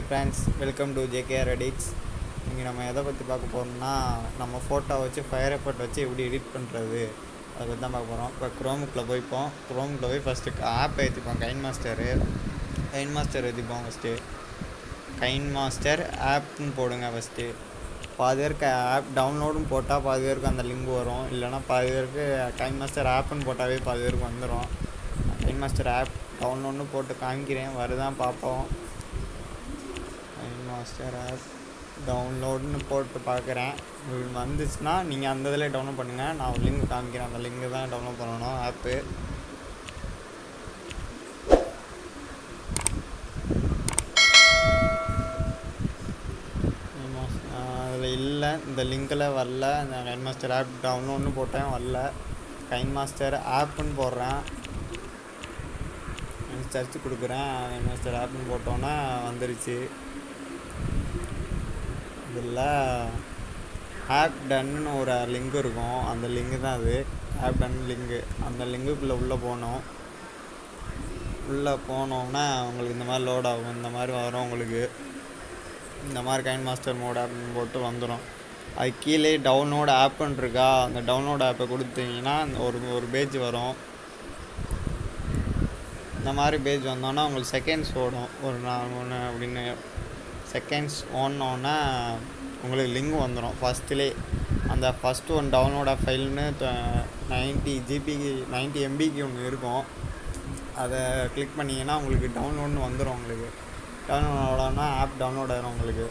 friends welcome to JKR edits இங்கே நம்ம எதை பற்றி பார்க்க போகிறோம்னா நம்ம ஃபோட்டோ வச்சு ஃபயர் எஃபர்ட் வச்சு எப்படி எடிட் பண்ணுறது அதை பற்றி தான் பார்க்க போகிறோம் இப்போ க்ரோமுக்குள்ளே போய்ப்போம் க்ரோமுக்குள்ளே போய் ஃபஸ்ட்டு ஆப் ஏற்றிப்போம் கைன் மாஸ்டரு கைன் மாஸ்டர் ஏற்றிப்போம் ஃபஸ்ட்டு கைன் மாஸ்டர் ஆப்னு போடுங்க ஃபஸ்ட்டு பாதி பேருக்கு ஆப் டவுன்லோடும் போட்டால் பாதி பேருக்கு அந்த லிங்க் வரும் இல்லைனா பாதி பேருக்கு கைன் மாஸ்டர் ஆப்னு போட்டாவே பாதி பேருக்கு வந்துடும் கைன் மாஸ்டர் ஆப் டவுன்லோட்னு போட்டு காமிக்கிறேன் வருதான் பார்ப்போம் கைன் மாஸ்டர் ஆப் டவுன்லோடுன்னு போட்டு பார்க்குறேன் உங்களுக்கு வந்துச்சுன்னா நீங்கள் அந்த இதில் டவுன்லோட் பண்ணுங்கள் நான் ஒரு லிங்க் காமிக்கிறேன் அந்த லிங்க் தான் டவுன்லோட் பண்ணணும் ஆப்பு அதில் இல்லை இந்த லிங்கில் வரல இந்த கைன் மாஸ்டர் ஆப் டவுன்லோட்னு போட்டேன் வரல கைன் மாஸ்டர் ஆப்புன்னு போடுறேன் சர்ச் கொடுக்குறேன் கைன் மாஸ்டர் ஆப்னு போட்டோன்னே வந்துருச்சு இதில் ஆப் டன்னு ஒரு லிங்க் இருக்கும் அந்த லிங்கு தான் அது ஆப் டன் லிங்கு அந்த லிங்குக்குள்ளே உள்ளே போனோம் உள்ளே போனோம்னா உங்களுக்கு இந்த மாதிரி லோட் ஆகும் இந்த மாதிரி வரும் உங்களுக்கு இந்த மாதிரி கைன் மாஸ்டர் மோட் ஆப்னு போட்டு வந்துடும் அது கீழே டவுன்லோட் ஆப்புன்னு இருக்கா அந்த டவுன்லோட் ஆப்பை கொடுத்தீங்கன்னா ஒரு ஒரு பேஜ் வரும் இந்த மாதிரி பேஜ் வந்தோன்னா உங்களுக்கு செகண்ட்ஸ் ஓடும் ஒரு நாலு ஒன்று அப்படின்னு செகண்ட்ஸ் ஓடனோன்னா உங்களுக்கு லிங்க் வந்துடும் ஃபஸ்ட்டுலே அந்த ஃபஸ்ட்டு ஒன் டவுன்லோட் ஆஃப் ஃபைல்னு நைன்ட்டி ஜிபிக்கு நைன்ட்டி எம்பிக்கு ஒன்று இருக்கும் அதை கிளிக் பண்ணிங்கன்னா உங்களுக்கு டவுன்லோட்னு வந்துடும் உங்களுக்கு டவுன்லோட் ஆனா ஆப் டவுன்லோட் ஆயிரும் உங்களுக்கு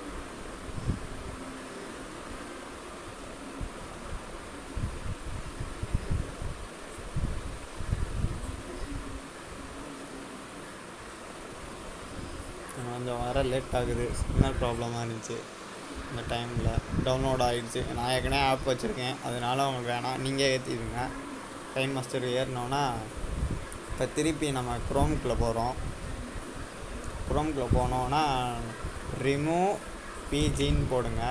கொஞ்சம் வர லேட் ஆகுது சிக்னல் ப்ராப்ளமாக இருந்துச்சு இந்த டைமில் டவுன்லோட் ஆகிடுச்சு நான் ஏற்கனவே ஆப் வச்சுருக்கேன் அதனால உங்களுக்கு வேணாம் நீங்கள் ஏற்றிடுங்க கைன் மாஸ்டர் ஏறினோன்னா இப்போ திருப்பி நம்ம க்ரோமுக்குள்ளே போகிறோம் க்ரோமுக்குள்ளே போனோன்னா ரிமூவ் பிஜின்னு போடுங்க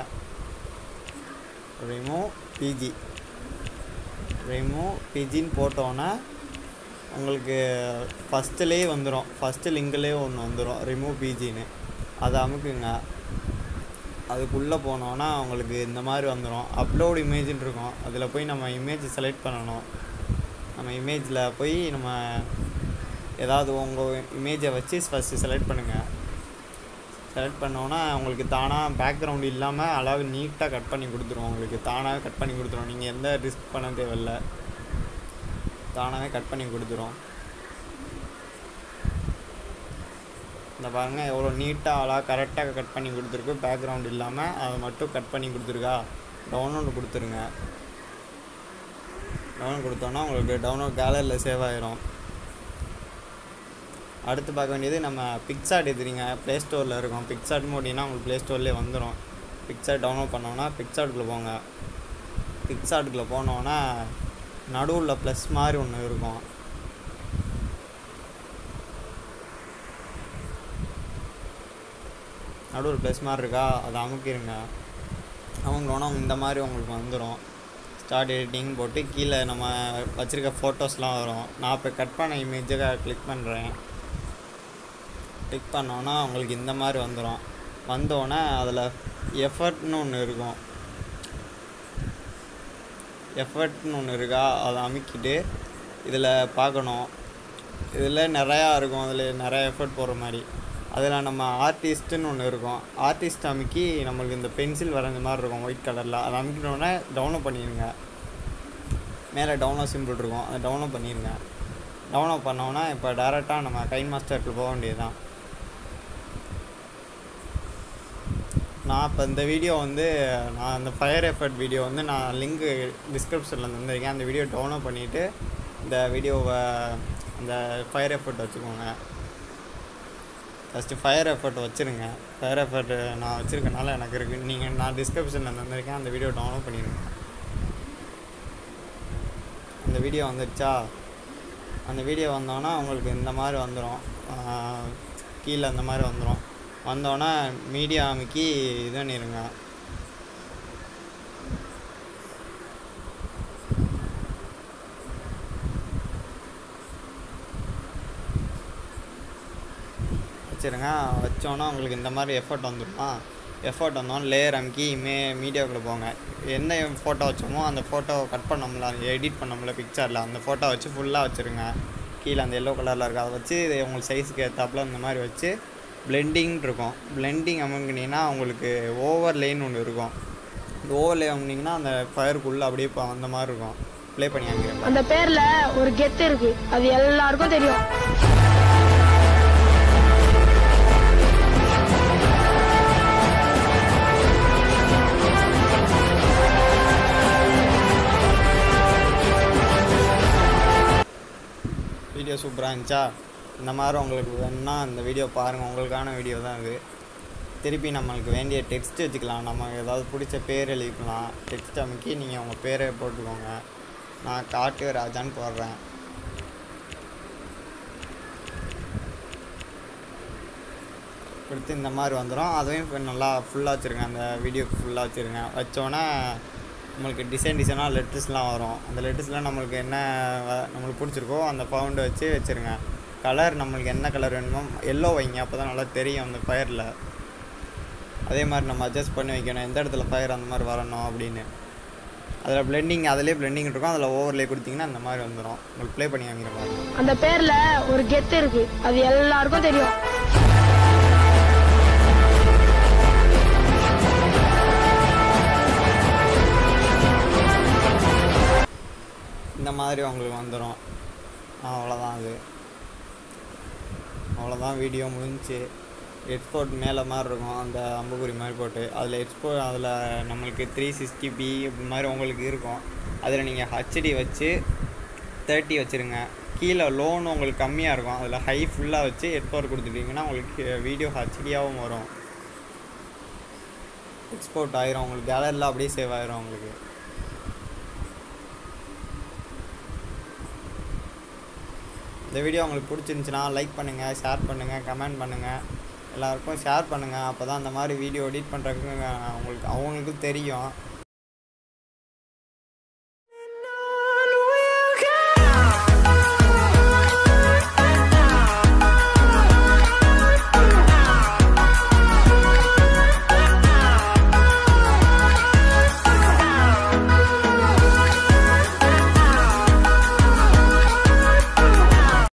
ரிமூவ் பிஜி ரிமூவ் பிஜின்னு போட்டோன்னா உங்களுக்கு ஃபஸ்ட்டுலேயே வந்துடும் ஃபஸ்ட்டு லிங்க்லேயே ஒன்று வந்துடும் ரிமூவ் பிஜின்னு அதை அமுக்குங்க அதுக்குள்ளே போனோன்னா உங்களுக்கு இந்த மாதிரி வந்துடும் அப்லோட் இமேஜ்னு இருக்கும் அதில் போய் நம்ம இமேஜ் செலக்ட் பண்ணணும் நம்ம இமேஜில் போய் நம்ம ஏதாவது உங்கள் இமேஜை வச்சு ஃபஸ்ட்டு செலக்ட் பண்ணுங்கள் செலக்ட் பண்ணோன்னா உங்களுக்கு தானாக பேக்ரவுண்ட் இல்லாமல் அழகாக நீட்டாக கட் பண்ணி கொடுத்துரும் உங்களுக்கு தானாக கட் பண்ணி கொடுத்துரும் நீங்கள் எந்த ரிஸ்க் பண்ண தேவையில்லை தானாகவே கட் பண்ணி கொடுத்துரும் இந்த பாருங்கள் எவ்வளோ நீட்டாக அழகாக கரெக்டாக கட் பண்ணி கொடுத்துருக்கு பேக்ரவுண்ட் இல்லாமல் அதை மட்டும் கட் பண்ணி கொடுத்துருக்கா டவுன்லோடு கொடுத்துருங்க டவுன்லோட் கொடுத்தோன்னா உங்களுக்கு டவுன்லோட் கேலரியில் சேவ் ஆயிரும் அடுத்து பார்க்க வேண்டியது நம்ம பிக்சார்ட் எடுத்துறீங்க ப்ளே ஸ்டோரில் இருக்கும் பிக்சார்ட் மோடினா உங்களுக்கு ப்ளே ஸ்டோர்லேயே வந்துடும் பிக்சார்ட் டவுன்லோட் பண்ணோன்னா பிக்சார்ட்டுக்குள்ளே போங்க பிக்சார்ட்டுக்குள்ளே போனோன்னா நடுவில் ப்ளஸ் மாதிரி ஒன்று இருக்கும் நடுவில் ப்ளஸ் மாதிரி இருக்கா அதை அமுக்கிடுங்க அமுக்கோன்னா இந்த மாதிரி உங்களுக்கு வந்துடும் ஸ்டார்ட் எடிட்டிங் போட்டு கீழே நம்ம வச்சுருக்க ஃபோட்டோஸ்லாம் வரும் நான் இப்போ கட் பண்ண இமேஜை கிளிக் பண்ணுறேன் கிளிக் பண்ணோன்னா உங்களுக்கு இந்த மாதிரி வந்துடும் வந்தோடனே அதில் எஃபர்ட்னு ஒன்று இருக்கும் எஃபர்ட்னு ஒன்று இருக்கா அதை அமுக்கிட்டு இதில் பார்க்கணும் இதில் நிறையா இருக்கும் அதில் நிறையா எஃபர்ட் போடுற மாதிரி அதில் நம்ம ஆர்டிஸ்ட்டுன்னு ஒன்று இருக்கும் ஆர்டிஸ்ட் அமுக்கி நம்மளுக்கு இந்த பென்சில் வரைஞ்ச மாதிரி இருக்கும் ஒயிட் கலரில் அதை அமுக்கிட்டோன்னே டவுன்லோட் பண்ணிடுங்க மேலே டவுன்லோட் சிம்பிள் இருக்கும் அதை டவுன்லோட் பண்ணிடுங்க டவுன்லோட் பண்ணோன்னா இப்போ டேரெக்டாக நம்ம கைன் மாஸ்டருக்கு போக வேண்டியதுதான் நான் இப்போ இந்த வீடியோ வந்து நான் அந்த ஃபயர் எஃபர்ட் வீடியோ வந்து நான் லிங்க்கு டிஸ்கிரிப்ஷனில் தந்திருக்கேன் அந்த வீடியோ டவுன்லோட் பண்ணிவிட்டு இந்த வீடியோவை அந்த ஃபயர் எஃபர்ட் வச்சுக்கோங்க ஃபஸ்ட்டு ஃபயர் எஃபர்ட் வச்சுருங்க ஃபயர் எஃபர்ட் நான் வச்சுருக்கனால எனக்கு இருக்குது நீங்கள் நான் டிஸ்கிரிப்ஷனில் தந்திருக்கேன் அந்த வீடியோ டவுன்லோட் பண்ணிடுங்க அந்த வீடியோ வந்துடுச்சா அந்த வீடியோ வந்தோன்னா உங்களுக்கு இந்த மாதிரி வந்துடும் கீழே அந்த மாதிரி வந்துடும் வந்தோடனே மீடியா அமைக்கி இது பண்ணிடுங்க வச்சுருங்க வச்சோன்னா உங்களுக்கு இந்த மாதிரி எஃபர்ட் வந்துருமா எஃபர்ட் வந்தோம் லேயர் அமுக்கி மே மீடியாவுக்குள்ளே போங்க என்ன ஃபோட்டோ வச்சோமோ அந்த ஃபோட்டோவை கட் பண்ணோம்ல எடிட் பண்ணோம்ல பிக்சரில் அந்த ஃபோட்டோ வச்சு ஃபுல்லாக வச்சுருங்க கீழே அந்த எல்லோ கலரில் இருக்க அதை வச்சு இது உங்களுக்கு சைஸுக்கு ஏற்றாப்புல இந்த மாதிரி வச்சு பிளெண்டிங் இருக்கும் பிளெண்டிங் அமுக்குனீங்கன்னா உங்களுக்கு ஓவர் லைன் ஒன்று இருக்கும் இந்த ஓவர் லே அமுக்குனீங்கன்னா அந்த ஃபயருக்குள்ளே அப்படியே இப்போ அந்த மாதிரி இருக்கும் ப்ளே பண்ணி அங்கே அந்த பேர்ல ஒரு கெத்து இருக்கு அது எல்லாருக்கும் தெரியும் வீடியோ சூப்பராக இருந்துச்சா இந்த மாதிரி உங்களுக்கு வேணும்னா இந்த வீடியோ பாருங்கள் உங்களுக்கான வீடியோ தான் இது திருப்பி நம்மளுக்கு வேண்டிய டெக்ஸ்ட் வச்சுக்கலாம் நம்ம ஏதாவது பிடிச்ச பேர் எழுதிக்கலாம் டெக்ஸ்ட் அமுக்கி நீங்கள் உங்கள் பேரை போட்டுக்கோங்க நான் காட்டு ராஜான்னு போடுறேன் கொடுத்து இந்த மாதிரி வந்துடும் அதையும் இப்ப நல்லா ஃபுல்லாக வச்சுருங்க அந்த வீடியோக்கு ஃபுல்லாக வச்சுருங்க வச்சோன்னே நம்மளுக்கு டிசைன் டிசைனாக லெட்டர்ஸ்லாம் வரும் அந்த லெட்டர்ஸ்லாம் நம்மளுக்கு என்ன வ- நம்மளுக்கு பிடிச்சிருக்கோ அந்த ஃபவுண்டை வச்சு வச்சுருங்க கலர் நம்மளுக்கு என்ன கலர் வேணுமோ எல்லோ வைங்க அப்போ தான் நல்லா தெரியும் அந்த ஃபயரில் அதே மாதிரி நம்ம அட்ஜஸ்ட் பண்ணி வைக்கணும் எந்த இடத்துல ஃபயர் அந்த மாதிரி வரணும் அப்படின்னு அதில் பிளெண்டிங் அதிலே பிளெண்டிங் இருக்கும் அதில் ஓவர்லே கொடுத்தீங்கன்னா அந்த மாதிரி வந்துடும் உங்களுக்கு ப்ளே பண்ணி வாங்கிற மாதிரி அந்த பேர்ல ஒரு கெத்து இருக்கு அது எல்லாருக்கும் தெரியும் இந்த மாதிரி உங்களுக்கு வந்துடும் அவ்வளோதான் அது அவ்வளோதான் வீடியோ முடிஞ்சுச்சு எக்ஸ்போர்ட் மேலே மாதிரி இருக்கும் அந்த அம்புக்குறி மாதிரி போட்டு அதில் எக்ஸ்போர்ட் அதில் நம்மளுக்கு த்ரீ சிக்ஸ்டி பி இப்படி மாதிரி உங்களுக்கு இருக்கும் அதில் நீங்கள் ஹச்டி வச்சு தேர்ட்டி வச்சுருங்க கீழே லோன் உங்களுக்கு கம்மியாக இருக்கும் அதில் ஹை ஃபுல்லாக வச்சு எக்ஸ்போர்ட் கொடுத்துட்டீங்கன்னா உங்களுக்கு வீடியோ ஹச்டியாகவும் வரும் எக்ஸ்போர்ட் ஆயிரும் உங்களுக்கு கேலரியில் அப்படியே சேவ் ஆயிரும் உங்களுக்கு இந்த வீடியோ உங்களுக்கு பிடிச்சிருந்துச்சுன்னா லைக் பண்ணுங்கள் ஷேர் பண்ணுங்கள் கமெண்ட் பண்ணுங்கள் எல்லாருக்கும் ஷேர் பண்ணுங்கள் அப்போ தான் அந்த மாதிரி வீடியோ எடிட் பண்ணுறதுக்கு உங்களுக்கு அவங்களுக்கும் தெரியும்